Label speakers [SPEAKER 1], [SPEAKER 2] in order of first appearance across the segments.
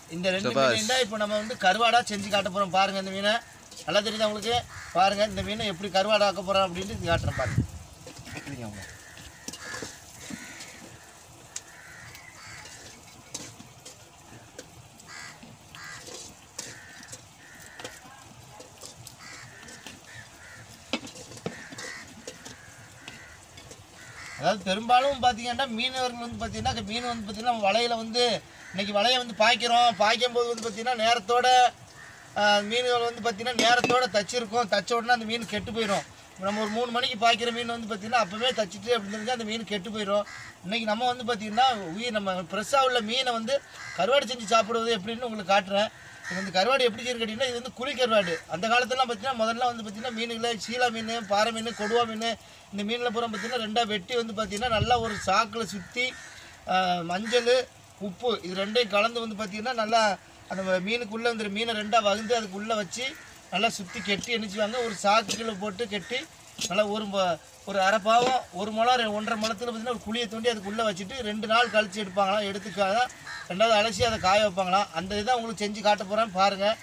[SPEAKER 1] இந்த ரெண்டு மீனையும் தான் இப்போ நம்ம வந்து கருவாடா செஞ்சு காட்ட போகிறோம் பாருங்கள் இந்த மீனை நல்லா தெரியுதா உங்களுக்கு பாருங்கள் இந்த மீனை எப்படி கருவாடா ஆக்க போகிறோம் அப்படின்ட்டு காட்டுறேன் பாருங்க இல்லைங்க அவங்க அதாவது பெரும்பாலும் பார்த்தீங்கன்னா மீனவர்கள் வந்து பார்த்தீங்கன்னா இந்த மீன் வந்து பார்த்தீங்கன்னா வலையில் வந்து இன்னைக்கு வலையை வந்து பாய்க்கிறோம் பாய்க்கும் போது வந்து பார்த்தீங்கன்னா நேரத்தோட ஆஹ், மீன்கள் வந்து பார்த்தீங்கன்னா நேரத்தோட தச்சிருக்கும் தச்ச உடனே அந்த மீன் கெட்டு போயிடும் நம்ம ஒரு மூணு மணிக்கு பாய்க்கிற மீன் வந்து பார்த்தீங்கன்னா அப்போவே தச்சிட்டு அப்படின்னு தெரிஞ்சா அந்த மீன் கெட்டு போயிடும் இன்னைக்கு நம்ம வந்து பார்த்தீங்கன்னா உயிர் நம்ம ஃப்ரெஷ்ஷாக உள்ள மீனை வந்து கருவாடு செஞ்சு சாப்பிடுவது எப்படின்னு உங்களுக்கு காட்டுறேன் இது வந்து கருவாடு எப்படி செய்யுது கேட்டிங்கன்னா இது வந்து குழி கருவாடு அந்த காலத்துலலாம் பார்த்தீங்கன்னா முதல்ல வந்து பார்த்தீங்கன்னா மீனுகளை சீலா மீன் பாறை மீன் கொடுவா மீன் இந்த மீனில் பூரா பார்த்தீங்கன்னா ரெண்டாக வெட்டி வந்து பார்த்தீங்கன்னா நல்லா ஒரு சாக்கில் சுற்றி மஞ்சள் உப்பு இது ரெண்டையும் கலந்து வந்து பார்த்தீங்கன்னா நல்லா அந்த மீனுக்குள்ளே வந்து மீனை ரெண்டாக வகுந்து அதுக்குள்ளே வச்சு நல்லா சுற்றி கெட்டி என்னச்சுவாங்க ஒரு சாக்குகளை போட்டு கெட்டி நல்லா ஒரு ம- ஒரு அரை பாவம் ஒரு முளம் ரெ- ஒன்றரை முளத்தில் பார்த்தீங்கன்னா ஒரு குழியை தோண்டி அதுக்குள்ளே வச்சுட்டு ரெண்டு நாள் கழிச்சு எடுப்பாங்களாம் எடுத்துக்காக ரெண்டாவது அலசி அதை காய வைப்பாங்களாம் அந்த இதை உங்களுக்கு செஞ்சு காட்ட போகிறேன் பாருங்கள்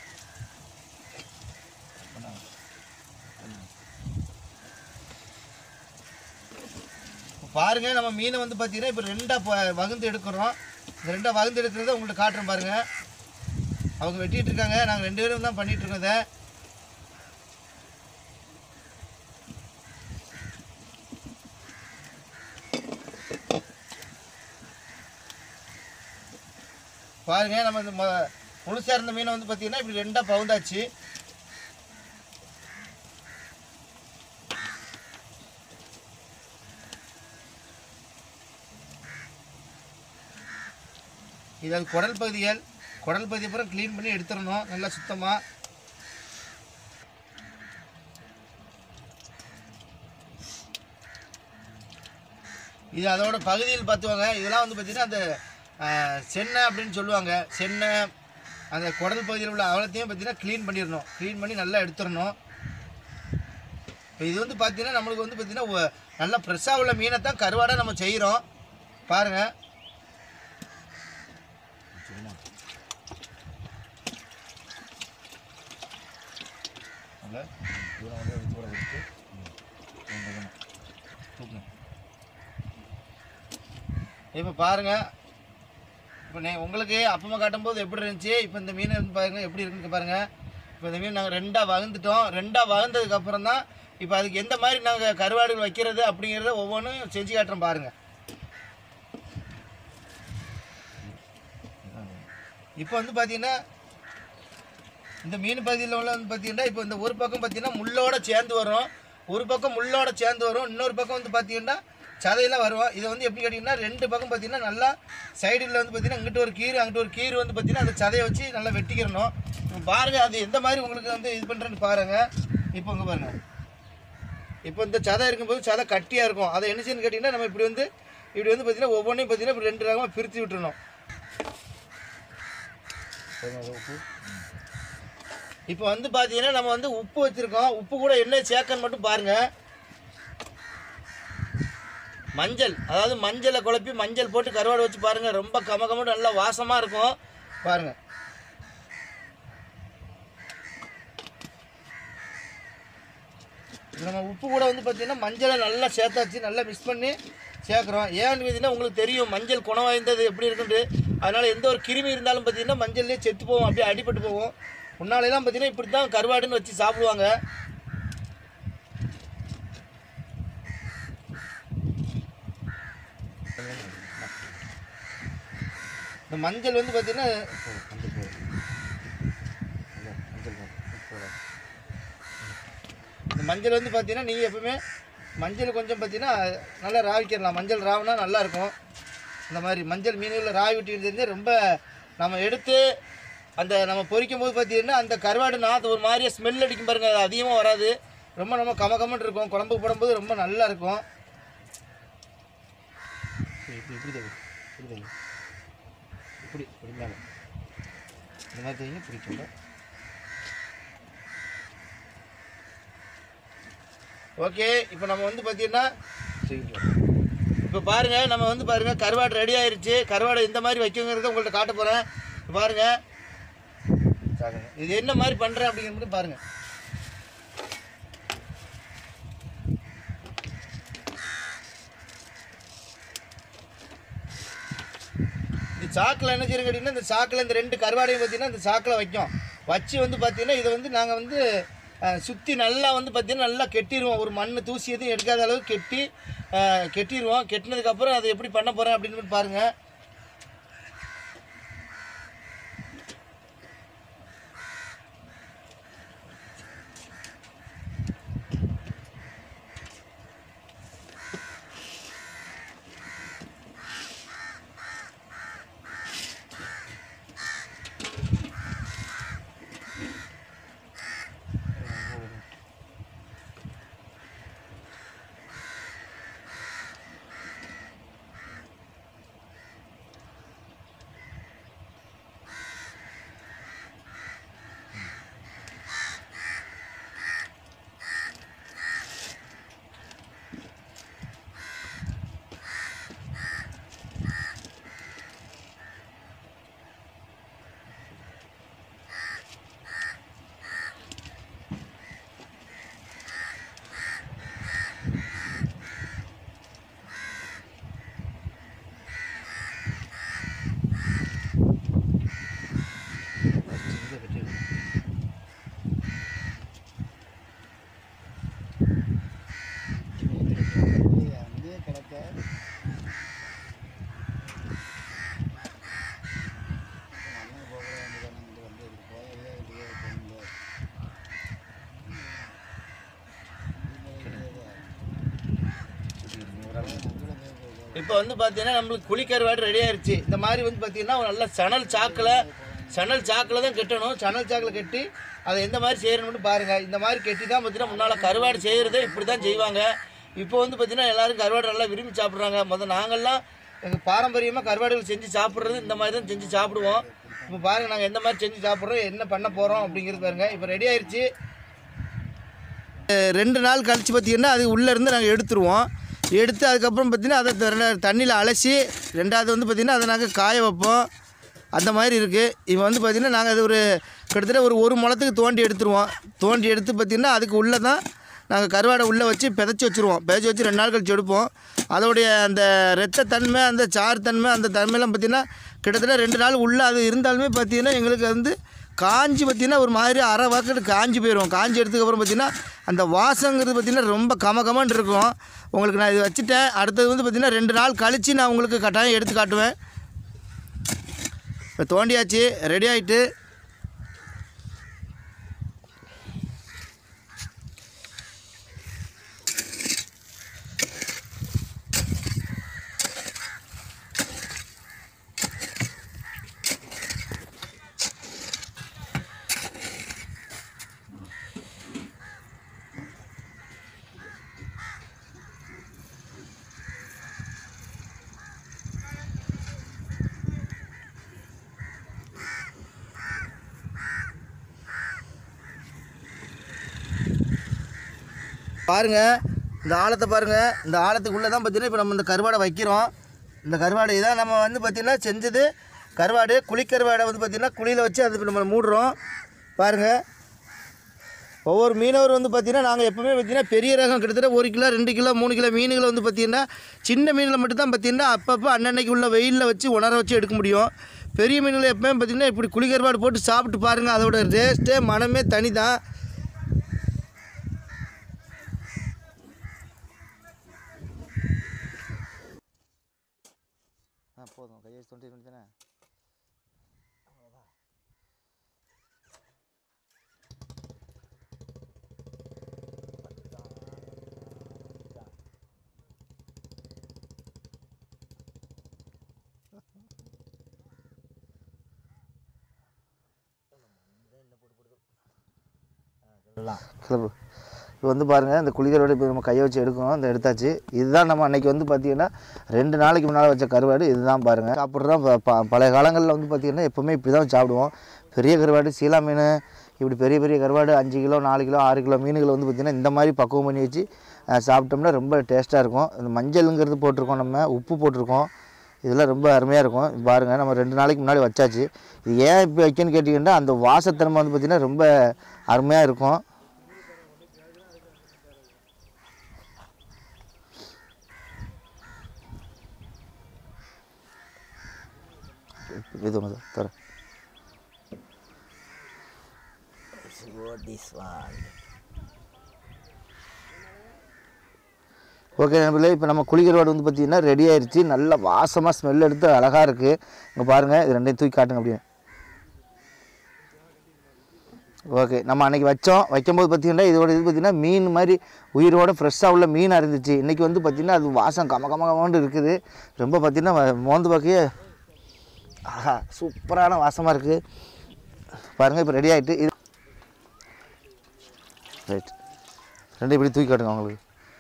[SPEAKER 1] பாருங்க நம்ம மீனை வந்து பார்த்தீங்கன்னா இப்போ ரெண்டாக ப- வகுந்து எடுக்கிறோம் இந்த ரெண்டாக வகுந்து எடுக்கிறத உங்களுக்கு காட்டுறேன் பாருங்க அவங்க வெட்டிட்டு இருக்காங்க நாங்கள் ரெண்டு பேரும் தான் பண்ணிட்டு இருக்கோம் இதை பாருங்க நம்ம இந்த ம- முழுசா இருந்த மீனை வந்து பார்த்தீங்கன்னா இப்படி ரெண்டாக பவுந்தாச்சு இது அது குடல் பகுதிகள் குடல் பகுதி அப்புறம் க்ளீன் பண்ணி எடுத்துடணும் நல்லா சுத்தமாக இது அதோட பகுதியில் பார்த்துவாங்க இதெல்லாம் வந்து பார்த்திங்கன்னா அந்த ஆஹ், சென்னை அப்படின்னு சொல்லுவாங்க சென்னை அந்த குடல் பகுதியில் உள்ள அவலத்தையும் பார்த்தீங்கன்னா க்ளீன் பண்ணிடணும் க்ளீன் பண்ணி நல்லா எடுத்துடணும் இப்போ இது வந்து பார்த்தீங்கன்னா நம்மளுக்கு வந்து பார்த்தீங்கன்னா ஒ- நல்லா ஃப்ரெஷ்ஷாக உள்ள மீனை தான் கருவாடாக நம்ம செய்கிறோம் பாருங்கள் இப்போ பாருங்க இப்போ நீ உங்களுக்கு அப்பமா காட்டும்போது எப்படி இருந்துச்சு இப்போ இந்த மீன் வந்து பாருங்க எப்படி இருக்குன்னு பாருங்க இப்போ இந்த மீன் நாங்கள் ரெண்டாக வகுந்துட்டோம் ரெண்டாக வகுந்ததுக்கு அப்புறம் தான் இப்போ அதுக்கு எந்த மாதிரி நாங்கள் கருவாடுகள் வைக்கிறது அப்படிங்கிறத ஒவ்வொன்றும் செஞ்சு காட்டுறோம் பாருங்க இப்போ வந்து பார்த்தீங்கன்னா இந்த மீன் பகுதியில் உள்ள வந்து பார்த்தீங்கன்னா இப்போ இந்த ஒரு பக்கம் பார்த்தீங்கன்னா முள்ளோட சேர்ந்து வரும் ஒரு பக்கம் முள்ளோட சேர்ந்து வரும் இன்னொரு பக்கம் வந்து பார்த்தீங்கன்னா சதையெல்லாம் வரும் இதை வந்து எப்படி கேட்டிங்கன்னா ரெண்டு பக்கம் பார்த்தீங்கன்னா நல்லா சைடில் வந்து பார்த்தீங்கன்னா இங்கிட்ட ஒரு கீறு அங்கிட்ட ஒரு கீறு வந்து பார்த்தீங்கன்னா அந்த சதையை வச்சு நல்லா வெட்டிக்கிறணும் இப்ப பாருங்க அது எந்த மாதிரி உங்களுக்கு வந்து இது பண்ணுறேன்னு பாருங்க இப்போ இங்கே பாருங்க இப்போ இந்த சதை இருக்கும்போது சதை கட்டியாக இருக்கும் அதை என்ன செய்யணும்னு கேட்டிங்கன்னா நம்ம இப்படி வந்து இப்படி வந்து பார்த்தீங்கன்னா ஒவ்வொன்றையும் பார்த்தீங்கன்னா இப்படி ரெண்டு ரகமாக பிரித்து விட்டுறணும் இப்போ வந்து பார்த்தீங்கன்னா நம்ம வந்து உப்பு வச்சுருக்கோம் உப்பு கூட என்ன சேர்க்கன்னு மட்டும் பாருங்கள் மஞ்சள் அதாவது மஞ்சளை குழப்பி மஞ்சள் போட்டு கருவாடு வச்சு பாருங்கள் ரொம்ப கம கமன்னு நல்லா வாசமாக இருக்கும் பாருங்கள் நம்ம உப்பு கூட வந்து பார்த்தீங்கன்னா மஞ்சளை நல்லா சேர்த்தாச்சு நல்லா மிக்ஸ் பண்ணி சேர்க்குறோம் ஏன்னு பார்த்தீங்கன்னா உங்களுக்கு தெரியும் மஞ்சள் குணம் வாய்ந்தது எப்படி இருக்குன்ட்டு அதனால் எந்த ஒரு கிருமி இருந்தாலும் பார்த்தீங்கன்னா மஞ்சள்லேயே செத்து போவோம் அப்படியே அடிபட்டு போவோம் முன்னாலெல்லாம் பார்த்தீங்கன்னா இப்படி தான் கருவாடுன்னு வச்சு சாப்பிடுவாங்க இந்த மஞ்சள் வந்து பார்த்தீங்கன்னா இந்த மஞ்சள் வந்து பார்த்தீங்கன்னா நீங்கள் எப்பவுமே மஞ்சள் கொஞ்சம் பார்த்தீங்கன்னா நல்லா ராவிக்கிடலாம் மஞ்சள் ராவுனா நல்லா இருக்கும் இந்த மாதிரி மஞ்சள் மீன்களில் ராவி விட்டு தெரிஞ்சு ரொம்ப நம்ம எடுத்து அந்த நம்ம பொரிக்கும் போது பார்த்தீங்கன்னா அந்த கருவாடு நாற்று ஒரு மாதிரியே ஸ்மெல் அடிக்கும் பாருங்க அது அதிகமாக வராது ரொம்ப நம்ம கம கமன்னு இருக்கும் குழம்புக்கு போடும்போது ரொம்ப நல்லா இருக்கும் இப்படி இப்படி தவி இப்படி தவி இப்படி இப்படி மேலே இந்த மாதிரி தவிங்க பிடிக்கும் ஓகே இப்போ நம்ம வந்து பார்த்தீங்கன்னா இப்போ பாருங்க நம்ம வந்து பாருங்க கருவாடு ரெடி ஆயிருச்சு கருவாடை இந்த மாதிரி வைக்கங்கிறத உங்கள்கிட்ட காட்ட போகிறேன் இப்போ பாருங்க சாக்குங்க இது என்ன மாதிரி பண்ணுறேன் அப்படிங்கிற மட்டும் பாருங்கள் இந்த சாக்கில் என்ன செய்யணும் கேட்டிங்கன்னா இந்த சாக்கில் இந்த ரெண்டு கருவாடையும் பார்த்தீங்கன்னா இந்த சாக்கில் வைக்கும் வச்சு வந்து பார்த்தீங்கன்னா இதை வந்து நாங்கள் வந்து சுற்றி நல்லா வந்து பார்த்தீங்கன்னா நல்லா கெட்டிடுவோம் ஒரு மண் தூசி எதுவும் எடுக்காத அளவுக்கு கெட்டி அஹ், கெட்டிடுவோம் கெட்டினதுக்கப்புறம் அதை எப்படி பண்ண போகிறேன் அப்படின்னு பாருங்கள்
[SPEAKER 2] அங்கேயே கிடக்க அண்ணன் போக வேண்டியதானே இங்கே வந்து இதுக்கு போகவே இல்லையே பொண்ணு
[SPEAKER 1] இப்போ வந்து பார்த்தீங்கன்னா நம்மளுக்கு குழிக்கருவாடு ரெடி ஆயிருச்சு இந்த மாதிரி வந்து பார்த்தீங்கன்னா ஒரு நல்ல சணல் சாக்கில் சணல் சாக்கில் தான் கட்டணும் சணல் சாக்கில் கட்டி அதை எந்த மாதிரி செய்யணும்னு பாருங்கள் இந்த மாதிரி கட்டி தான் பார்த்தீங்கன்னா முன்னால் கருவாடு செய்கிறதே இப்படி தான் செய்வாங்க இப்போ வந்து பார்த்தீங்கன்னா எல்லாரும் கருவாடு நல்லா விரும்பி சாப்பிட்றாங்க முதல் நாங்கள்லாம் எங்கள் பாரம்பரியமாக கருவாடுகள் செஞ்சு சாப்பிட்றது இந்த மாதிரி தான் செஞ்சு சாப்பிடுவோம் இப்போ பாருங்கள் நாங்கள் எந்த மாதிரி செஞ்சு சாப்பிட்றோம் என்ன பண்ண போகிறோம் அப்படிங்கிறது பாருங்க இப்போ ரெடி ஆயிருச்சு அஹ் ரெண்டு நாள் கழித்து பார்த்தீங்கன்னா அது உள்ளேருந்து நாங்கள் எடுத்துருவோம் எடுத்து அதுக்கப்புறம் பார்த்தீங்கன்னா அதை த- தண்ணியில் அலசி ரெண்டாவது வந்து பார்த்திங்கன்னா அதை நாங்கள் காய வைப்போம் அந்த மாதிரி இருக்குது இப்போ வந்து பார்த்திங்கன்னா நாங்கள் அது ஒரு கிட்டத்தட்ட ஒரு ஒரு முளத்துக்கு தோண்டி எடுத்துருவோம் தோண்டி எடுத்து பார்த்திங்கன்னா அதுக்கு உள்ளே தான் நாங்கள் கருவாடை உள்ளே வச்சு பிதைச்சி வச்சுருவோம் பிதைச்சி வச்சு ரெண்டு நாள் கழிச்சு எடுப்போம் அதோடைய அந்த ரத்த தன்மை அந்த சாறு தன்மை அந்த தன்மையெல்லாம் பார்த்திங்கன்னா கிட்டத்தட்ட ரெண்டு நாள் உள்ளே அது இருந்தாலுமே பார்த்திங்கன்னா எங்களுக்கு வந்து காஞ்சி பார்த்திங்கன்னா ஒரு மாதிரி அரை வாக்கெட்டு காஞ்சி போயிடும் காஞ்சி எடுத்ததுக்கப்புறம் பார்த்திங்கன்னா அந்த வாசங்கிறது பார்த்திங்கன்னா ரொம்ப கம கமன்னு இருக்கும் உங்களுக்கு நான் இது வச்சுட்டேன் அடுத்தது வந்து பார்த்திங்கன்னா ரெண்டு நாள் கழித்து நான் உங்களுக்கு கட்டாயம் எடுத்து காட்டுவேன் இப்போ தோண்டியாச்சு ரெடி ஆகிட்டு பாருங்கள் இந்த ஆழத்தை பாருங்கள் இந்த ஆழத்துக்குள்ளே தான் பார்த்தீங்கன்னா இப்போ நம்ம இந்த கருவாடை வைக்கிறோம் இந்த கருவாடை இதான் நம்ம வந்து பார்த்திங்கன்னா செஞ்சது கருவாடு குழிக்கருவாடை வந்து பார்த்திங்கன்னா குழியில் வச்சு அது நம்ம மூடுறோம் பாருங்கள் ஒவ்வொரு மீனவர் வந்து பார்த்திங்கன்னா நாங்கள் எப்போவுமே பார்த்திங்கன்னா பெரிய ரகம் கிட்டத்தட்ட ஒரு கிலோ ரெண்டு கிலோ மூணு கிலோ மீன்களை வந்து பார்த்திங்கன்னா சின்ன மீனில் மட்டும்தான் பார்த்திங்கன்னா அப்பப்போ அன்னன்னைக்கு உள்ள வெயிலில் வச்சு உணர வச்சு எடுக்க முடியும் பெரிய மீன்களை எப்பவுமே பார்த்திங்கன்னா இப்படி குளிக்கருவாடு போட்டு சாப்பிட்டு பாருங்கள் அதோட டேஸ்ட்டே மனமே தனி தான் ஆ போதும் கையை தொண்டி தானே கிளப்பு இப்போ வந்து பாருங்கள் இந்த குளிகரோட இப்போ நம்ம கையை வச்சு எடுக்கணும் இந்த எடுத்தாச்சு இதுதான் நம்ம அன்னைக்கு வந்து பார்த்திங்கன்னா ரெண்டு நாளைக்கு முன்னால் வச்ச கருவாடு இதுதான் பாருங்கள் சாப்பிட்றோம் ப- ப- பழைய காலங்களில் வந்து பார்த்திங்கன்னா எப்போவுமே இப்படி தான் சாப்பிடுவோம் பெரிய கருவாடு சீலா மீன் இப்படி பெரிய பெரிய கருவாடு அஞ்சு கிலோ நாலு கிலோ ஆறு கிலோ மீன்கள் வந்து பார்த்திங்கன்னா இந்த மாதிரி பக்குவம் பண்ணி வச்சு அஹ், சாப்பிட்டோம்னா ரொம்ப டேஸ்ட்டாக இருக்கும் இந்த மஞ்சளுங்கிறது போட்டிருக்கோம் நம்ம உப்பு போட்டிருக்கோம் இதெல்லாம் ரொம்ப அருமையாக இருக்கும் பாருங்கள் நம்ம ரெண்டு நாளைக்கு முன்னாடி வச்சாச்சு இது ஏன் இப்போ வைக்கணும்னு கேட்டிங்கன்னா அந்த வாசத்தன்மை வந்து பார்த்திங்கன்னா ரொம்ப அருமையாக இருக்கும் இது ஒன்று தர ஓகே நண்பர்களே இப்போ நம்ம குளிக்கிற வாடு வந்து பார்த்திங்கன்னா ரெடி ஆயிருச்சு நல்ல வாசமாக ஸ்மெல் எடுத்து அழகாக இருக்குது இங்கே பாருங்கள் இது ரெண்டையும் தூக்கி காட்டுங்க அப்படியே ஓகே நம்ம அன்றைக்கி வச்சோம் வைக்கும்போது பார்த்திங்கன்னா இதோட இது பார்த்திங்கன்னா மீன் மாதிரி உயிரோட ஃப்ரெஷ்ஷாக உள்ள மீனாக இருந்துச்சு இன்றைக்கி வந்து பார்த்திங்கன்னா அது வாசம் கம கம கமன்னு இருக்குது ரொம்ப பார்த்திங்கன்னா மோந்து பார்க்கவே ஆஹா சூப்பரான வாசமாக இருக்குது பாருங்கள் இப்போ ரெடி ஆகிட்டு இது ரைட் ரெண்டு இப்படி தூக்கி காட்டுங்க அவங்களுக்கு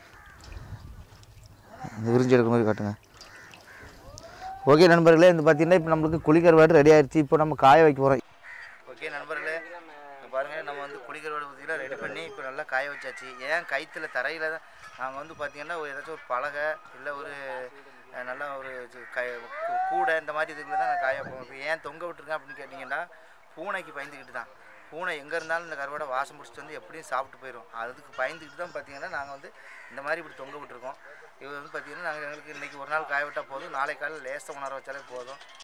[SPEAKER 1] இந்த விரிஞ்சு எடுக்கிற மாதிரி காட்டுங்க ஓகே நண்பர்களே இந்த பார்த்தீங்கன்னா இப்போ நம்மளுக்கு குளிக்கிற வாடு ரெடி ஆயிடுச்சு இப்போ நம்ம காய வைக்க போகிறோம் ஓகே நண்பர்களே இங்க பாருங்க நம்ம வந்து குளிக்கிற வாடு பார்த்தீங்கன்னா ரெடி பண்ணி இப்போ நல்லா காய வச்சாச்சு ஏன் கைத்தில் தரையில் தான் நாங்கள் வந்து பார்த்தீங்கன்னா ஒரு ஏதாச்சும் ஒரு பலகை இல்லை ஒரு அஹ், நல்ல ஒரு இது கை கூ- கூடை இந்த மாதிரி இதுக்குள்ள தான் நான் காய வைப்போம் இப்போ ஏன் தொங்க விட்டுருக்கேன் அப்படின்னு கேட்டிங்கன்னா பூனைக்கு பயந்துக்கிட்டு தான் பூனை எங்கே இருந்தாலும் இந்த கருவாடை வாசம் பிடிச்சிட்டு வந்து எப்படியும் சாப்பிட்டு போயிடும் அதுக்கு பயந்துக்கிட்டு தான் பார்த்தீங்கன்னா நாங்கள் வந்து இந்த மாதிரி இப்படி தொங்க விட்டுருக்கோம் இது வந்து பார்த்தீங்கன்னா நாங்கள் எங்களுக்கு இன்றைக்கி ஒரு நாள் காய விட்டால் போதும் நாளை காலையில் லேசாக உணர வச்சாலே போதும்